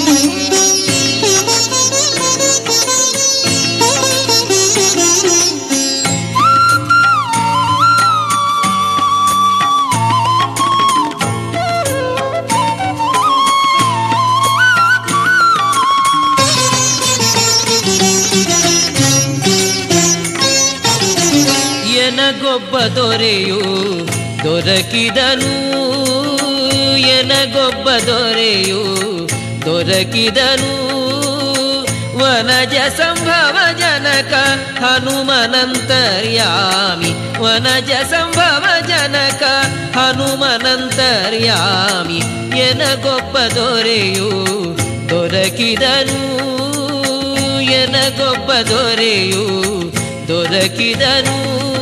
ಎನಗೊಬ್ಬ ದೊರೆಯು ದೊರಕಿದನು ಎನಗೊಬ್ಬ ದೊರೆಯು ದೊರಕಿದನು ವನಜ ಸಂಭವ ಜನಕ ಹನುಮನಂತರ್ಯಾಮಿ ವನಜ ಸಂಭವ ಜನಕ ಹನುಮನಂತರ್ಯಾಮಿ ಎನಗೊಬ್ಬ ದೊರೆಯು ದೊರಕಿದನು ಎನಗೊಬ್ಬ ದೊರೆಯು ದೊರಕಿದನು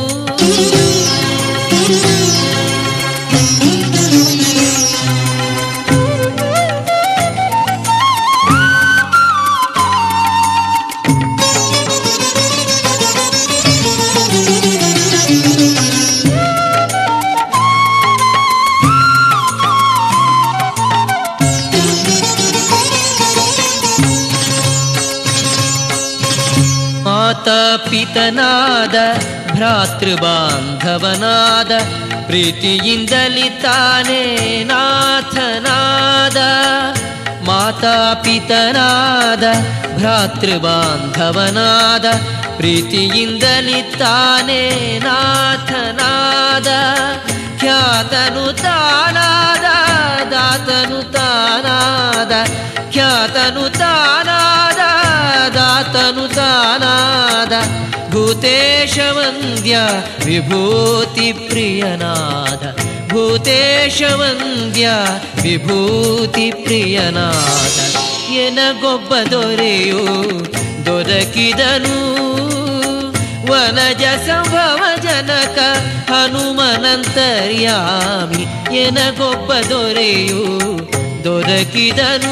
ಮಾತಾ ಪಿತನಾದ ಭ್ರಾತೃಬಾಂಧವನಾದ ಪ್ರೀತಿಯಿಂದಲಿ ತಾನೇ ನಾಥನಾದ ಮಾತಾ ಪಿತನಾದ ಭ್ರಾತೃಬಾಂಧವನಾದ ಪ್ರೀತಿಯಿಂದಲಿ ತಾನೇ ನಾಥನಾದ ಖ್ಯಾತನು ತಾನಾದ ದಾತನು ತಾನಾದ ಖ್ಯಾತನು ತಾನಾದ ದಾತನು ತಾನಾದ ಭೂತೇಶ ವಂದ್ಯ ವಿಭೂತಿ ಪ್ರಿಯನಾದ ಭೂತೇಶ ವಂದ್ಯ ವಿಭೂತಿ ಪ್ರಿಯನಾದ ಎನಗೊಬ್ಬ ದೊರೆಯು ದೊರಕಿದನು ವನಜ ಸಂಭವ ಜನಕ ಹನುಮನಂತರ್ಯಾಮಿ ಎನಗೊಬ್ಬ ದೊರೆಯು ದೊರಕಿದನು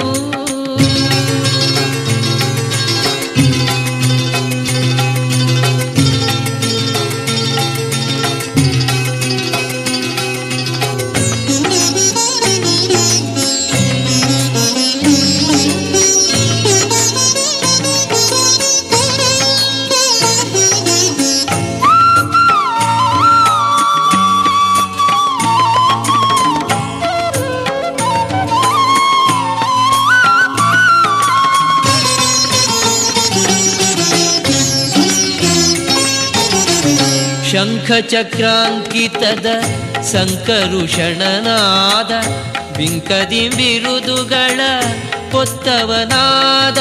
ಶಂಖಚಕ್ರಾಂಕಿತದ ಸಂಕರುಷಣನಾದ ಬಿಂಕದಿ ಬಿರುದುಗಳ ಪೊತ್ತವನಾದ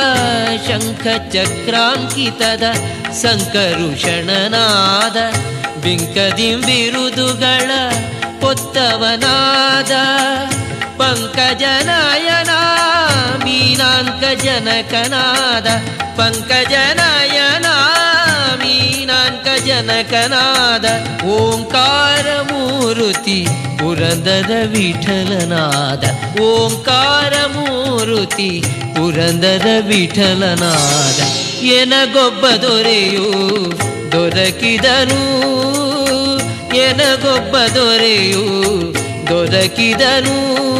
ಶಂಖಚಕ್ರಾಂಕಿತದ ಸಂಕರುಷಣನಾದ ಬಿಂಕದಿ ಬಿರುದುಗಳ ಪೊತ್ತವನಾದ ಪಂಕಜನಯನ ಮೀನಾಂಕ ಜನಕನಾದ ಪಂಕಜನಯನ ಮೀನಾಂಕ ಜನಕನಾದ ಓಂಕಾರ ಮೂರುತಿ ಪುರಂದರ ವಿಠಲನಾದ ಓಂಕಾರ ಮೂರುತಿ ಪುರಂದರ ವಿಠಲನಾದ ಎನಗೊಬ್ಬ ದೊರೆಯು ದೊರಕಿದನು ಎನಗೊಬ್ಬ ದೊರೆಯು ದೊರಕಿದನು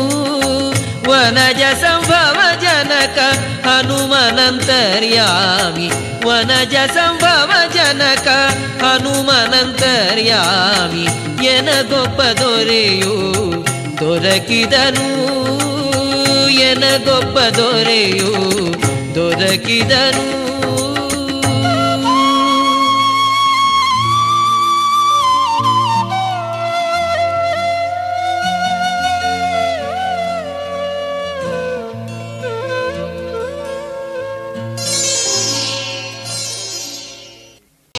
ವನಜ ಸಂಭವ ಜನಕ ಹನುಮನಂತರ್ಯಾಮಿ ವನಜ ಸಂಭವ ಜನಕ ಹನುಮನಂತರ್ಯಾಮಿ ಎನಗೊಬ್ಬ ದೊರೆಯು ದೊರಕಿದನು ಎನಗೊಬ್ಬ ದೊರೆಯು ದೊರಕಿದನು